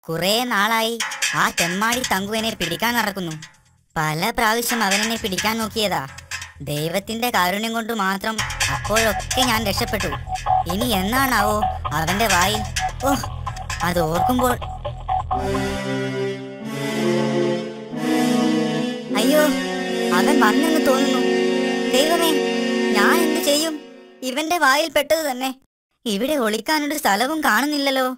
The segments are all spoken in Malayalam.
കുറെ നാളായി ആ തെമ്മാടി തങ്കുവിനെ പിടിക്കാൻ നടക്കുന്നു പല പ്രാവശ്യം അവനെന്നെ പിടിക്കാൻ നോക്കിയതാ ദൈവത്തിന്റെ കാരുണ്യം കൊണ്ട് മാത്രം അപ്പോഴൊക്കെ ഞാൻ രക്ഷപ്പെട്ടു ഇനി എന്നാണാവോ അവന്റെ വായിൽ ഓ അത് ഓർക്കുമ്പോൾ അയ്യോ അവൻ വന്നെന്ന് തോന്നുന്നു ദൈവമേ ഞാൻ എന്ത് ചെയ്യും ഇവന്റെ വായിൽ പെട്ടത് തന്നെ ഇവിടെ ഒളിക്കാനൊരു സ്ഥലവും കാണുന്നില്ലല്ലോ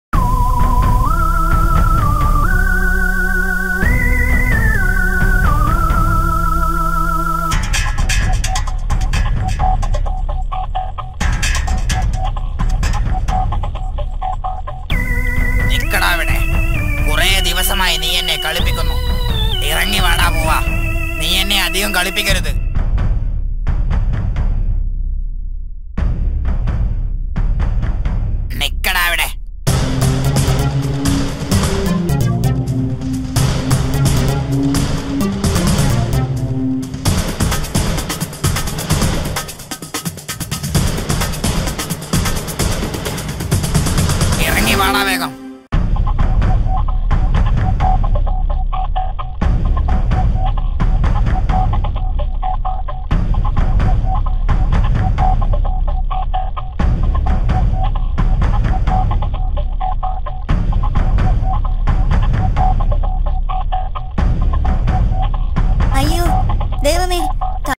നിക്കടാ അവിടെ കുറെ ദിവസമായി നീ എന്നെ കളിപ്പിക്കുന്നു ഇറങ്ങി വാടാ പോവാ നീ എന്നെ അധികം കളിപ്പിക്കരുത് നിക്കടാ അവിടെ ഇറങ്ങി വാടാ വേഗം അയ്യോ ദൈവമേ ത-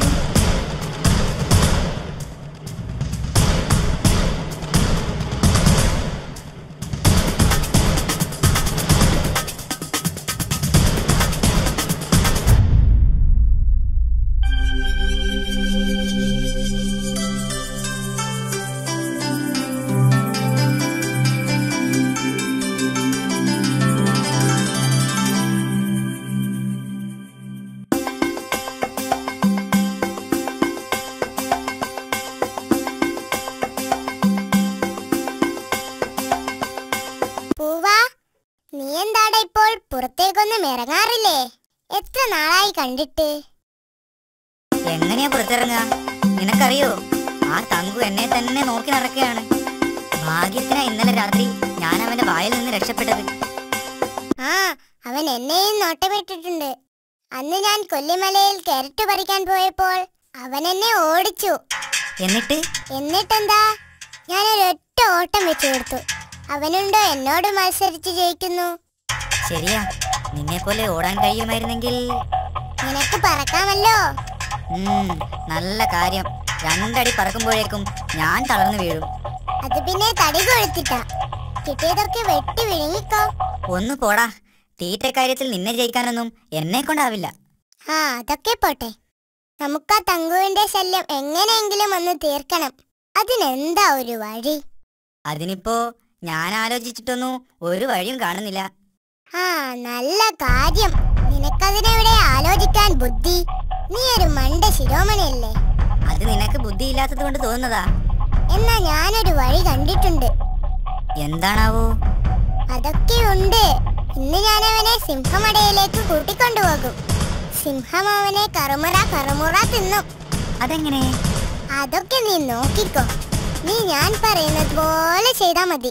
പൂവാ നീ എന്താടാ ഇപ്പോൾ പുറത്തേക്കൊന്നും ഇറങ്ങാറില്ലേ എത്ര നാളായി കണ്ടിട്ട് എങ്ങനെയാ പുറത്തിറങ്ങുക നിനക്കറിയോ ആ തങ്കു എന്നെ തന്നെ നോക്കി നടക്കുകയാണ് ഭാഗ്യത്തിനാ ഇന്നലെ രാത്രി ഞാൻ അവന്റെ വായിൽ നിന്ന് രക്ഷപ്പെട്ടത് ആ അവൻ എന്നെയും നോട്ടമിട്ടിട്ടുണ്ട് അന്ന് ഞാൻ കൊല്ലിമലയിൽ കരട്ട് പറിക്കാൻ പോയപ്പോൾ അവൻ എന്നെ ഓടിച്ചു എന്നിട്ട് എന്നിട്ടെന്താ ഞാനൊരു ഒറ്റ ഓട്ടം വെച്ചു കൊടുത്തു അവനുണ്ടോ എന്നോട് മത്സരിച്ച് ജയിക്കുന്നു ശരിയാ നിന്നെ പോലെ ഓടാൻ കഴിയുമായിരുന്നെങ്കിൽ നിനക്ക് പറക്കാമല്ലോ ഉം, നല്ല കാര്യം രണ്ടടി പറക്കുമ്പോഴേക്കും ഞാൻ തളർന്നു വീഴും അത് പിന്നെ തടി കൊഴുത്തിട്ടാ കിട്ടിയതൊക്കെ വെട്ടി വിഴുങ്ങിക്കോ ഒന്ന് പോടാ തീറ്റ കാര്യത്തിൽ നിന്നെ ജയിക്കാനൊന്നും എന്നെ കൊണ്ടാവില്ല ആ അതൊക്കെ പോട്ടെ നമുക്ക് ആ തങ്കുവിന്റെ ശല്യം എങ്ങനെയെങ്കിലും ഒന്ന് തീർക്കണം അതിനെന്താ ഒരു വഴി അതിനിപ്പോ ഞാൻ ആലോചിച്ചിട്ടൊന്നും ഒരു വഴിയും കാണുന്നില്ല ആ നല്ല കാര്യം നിനക്കതിനെവിടെ ആലോചിക്കാൻ ബുദ്ധി നീ ഒരു മണ്ട ശിരോമണിയല്ലേ അത് നിനക്ക് ബുദ്ധിയില്ലാത്തത് കൊണ്ട് തോന്നുന്നതാ എന്നാ ഞാനൊരു വഴി കണ്ടിട്ടുണ്ട് എന്താണാവോ അതൊക്കെ ഉണ്ട് ഇന്ന് ഞാൻ അവനെ സിംഹമടയിലേക്ക് കൂട്ടിക്കൊണ്ടുപോകും സിംഹം അവനെ കറുമുറ കറുമുറ തിന്നും അതെങ്ങനെ അതൊക്കെ നീ നോക്കിക്കോ നീ ഞാൻ പറയുന്നത് പോലെ ചെയ്താ മതി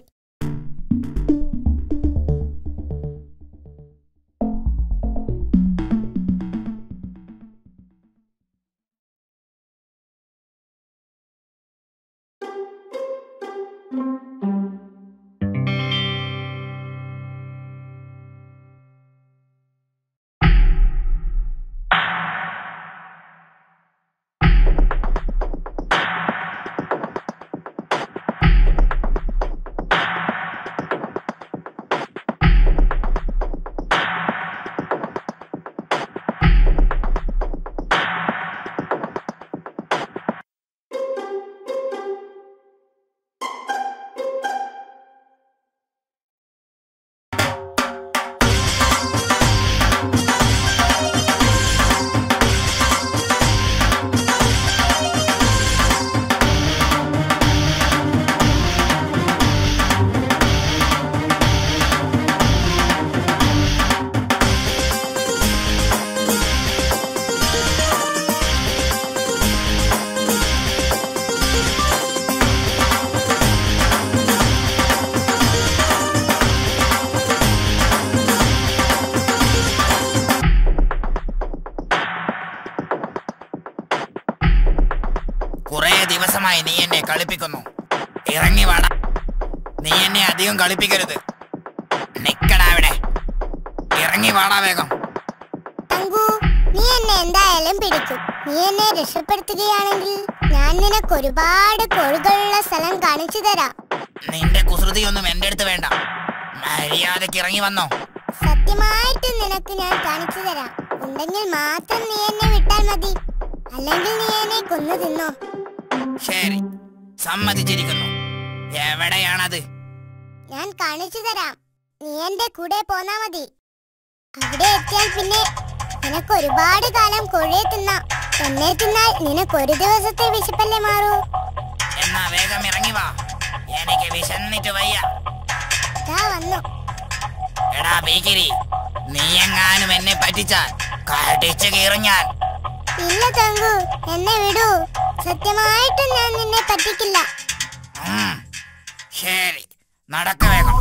കുറെ ദിവസമായി നീ എന്നെ കളിപ്പിക്കുന്നു ഇറങ്ങി വാടാ നീ എന്നെ അധികം കളിപ്പിക്കരുത് നിക്കടാ അവിടെ ഇറങ്ങി വാടാ വേഗം തങ്കു നീ എന്നെ എന്തായാലും പിടിക്കും നീ എന്നെ രക്ഷപ്പെടുത്തുകയാണെങ്കിൽ ഞാൻ നിനക്ക് ഒരുപാട് കോഴികളുള്ള സ്ഥലം കാണിച്ചു തരാം നിന്റെ കുസൃതിയൊന്നും എന്റെ അടുത്ത് വേണ്ട മര്യാദക്ക് ഇറങ്ങി വന്നോ സത്യമായിട്ടും നിനക്ക് ഞാൻ കാണിച്ചു തരാം ഉണ്ടെങ്കിൽ മാത്രം നീ എന്നെ വിട്ടാൽ മതി അല്ലെങ്കിൽ നീ എന്നെ കൊന്നു തിന്നോ ശരി സമ്മതിച്ചിരിക്കുന്നു എവിടെയാണത് ഞാൻ കാണിച്ചു തരാം നീ എന്റെ കൂടെ പോന്നാ മതി അവിടെ എത്തിയാൽ പിന്നെ നിനക്ക് ഒരുപാട് കാലം കോഴിയെ തിന്നാം എന്നെ തിന്നാൽ നിനക്ക് ഒരു ദിവസത്തെ വിശപ്പല്ലേ മാറൂ എന്നാ വേഗം ഇറങ്ങി വാ എനിക്ക് വിശന്നിട്ട് വയ്യ ദാ വന്നു എടാ ബീക്കിരി നീ എങ്ങാനും എന്നെ പറ്റിച്ചാൽ കടിച്ചു കീറും ഞാൻ ഇല്ല തങ്കു എന്നെ വിടൂ സത്യമായിട്ടും ഞാൻ നിന്നെ പറ്റിക്കില്ല ഉം, ശരി നടക്ക വേഗം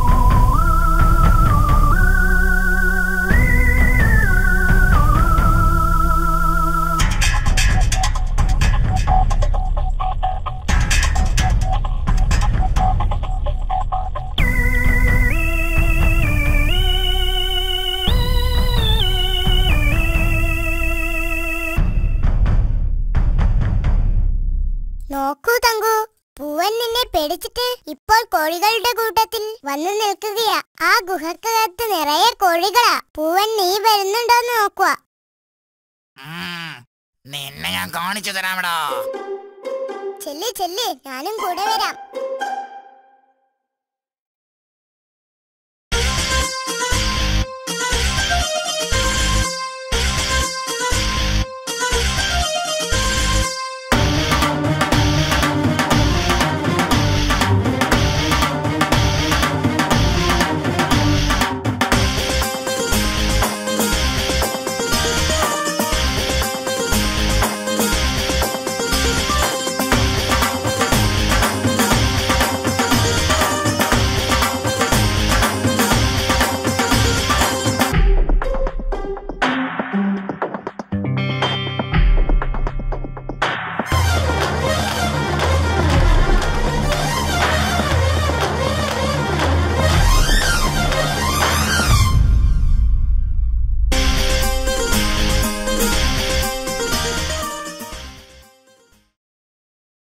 നോക്കൂ തങ്കു പൂവൻ നിന്നെ പേടിച്ചിട്ട് ഇപ്പോൾ കോഴികളുടെ കൂട്ടത്തിൽ വന്നു നിൽക്കുകയാ ആ ഗുഹക്കകത്ത് നിറയെ കോഴികളാ പൂവൻ നീ വരുന്നുണ്ടോന്ന് നോക്കുക ഉം, നിന്നെ ഞാൻ കാണിച്ചു തരാമടാ ചെല്ല് ചെല്ല് ഞാനും കൂടെ വരാം